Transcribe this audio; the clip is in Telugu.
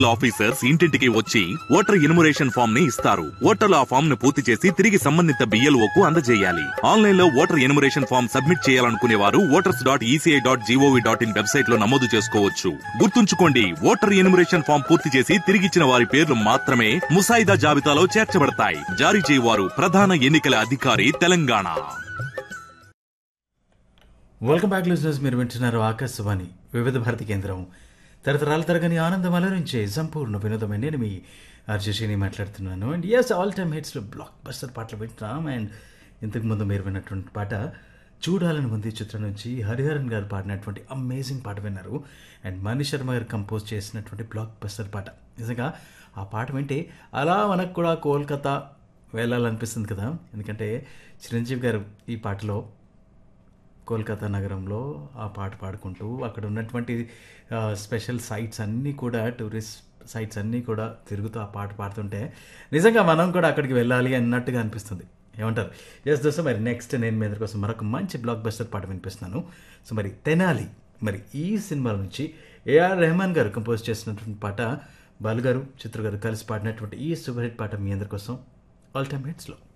ఆఫీసర్స్ ఇంటింటికి వచ్చి ఓటర్ ఇనుమరేషన్ ఫామ్ ని ఇస్తారు ఓటర్లు ఆ ఫామ్ ను పూర్తి చేసి తిరిగి సంబంధిత బిఎల్ఓ కు అందజేయాలి ఆన్లైన్ లో ఓటర్ ఎనుమరేషన్ ఫామ్ సబ్మిట్ చేయాలనుకునే వారు voters dot ECI dot GOV dot in website లో నమోదు చేసుకోవచ్చు గుర్తుంచుకోండి ఓటర్ ఎనుమరేషన్ ఫామ్ పూర్తి చేసి తిరిగిచ్చిన వారి పేర్లు మాత్రమే ముసాయిదా జాబితాలో చేర్చబడతాయి జారీ చేయవారు ప్రధాన ఎన్నికల అధికారి తెలంగాణ వెల్కమ్ బ్యాక్ లిజనర్స్ మీరు వింటున్నారు ఆకాశవాణి వివిధ భారతి కేంద్రం తరతరాల తరగని ఆనందం అలరించే సంపూర్ణ వినోదమే నేను మీ అర్జుషిని మాట్లాడుతున్నాను అండ్ ఎస్ ఆల్ టైమ్ హిట్స్లో బ్లాక్ బస్టర్ పాటలు వింటున్నాం అండ్ ఇంతకు ముందు మీరు విన్నటువంటి పాట చూడాలని ఉంది చిత్రం నుంచి హరిహరన్ గారు పాడినటువంటి అమేజింగ్ పాట విన్నారు అండ్ మణి శర్మ గారు కంపోజ్ చేసినటువంటి బ్లాక్ బస్టర్ పాట నిజంగా ఆ పాట వింటే అలా మనకు కూడా కోల్కతా వెళ్ళాలనిపిస్తుంది కదా ఎందుకంటే చిరంజీవి గారు ఈ పాటలో కోల్కతా నగరంలో ఆ పాట పాడుకుంటూ అక్కడ ఉన్నటువంటి ఆ, స్పెషల్ సైట్స్ అన్నీ కూడా టూరిస్ట్ సైట్స్ అన్నీ కూడా తిరుగుతూ ఆ పాట పాడుతుంటే నిజంగా మనం కూడా అక్కడికి వెళ్ళాలి అన్నట్టుగా అనిపిస్తుంది ఏమంటారు ఎస్ దోస్తు మరి నెక్స్ట్ నేను మీ అందరి కోసం మరొక మంచి బ్లాక్ బస్టర్ పాట వినిపిస్తున్నాను సో మరి తెనాలి మరి ఈ సినిమా నుంచి ఏఆర్ రెహమాన్ గారు కంపోజ్ చేసినటువంటి పాట బాలు గారు చిత్ర గారు కలిసి పాడినటువంటి ఈ సూపర్ హిట్ పాట మీ అందరి కోసం ఆల్ టైమ్ హిట్స్లో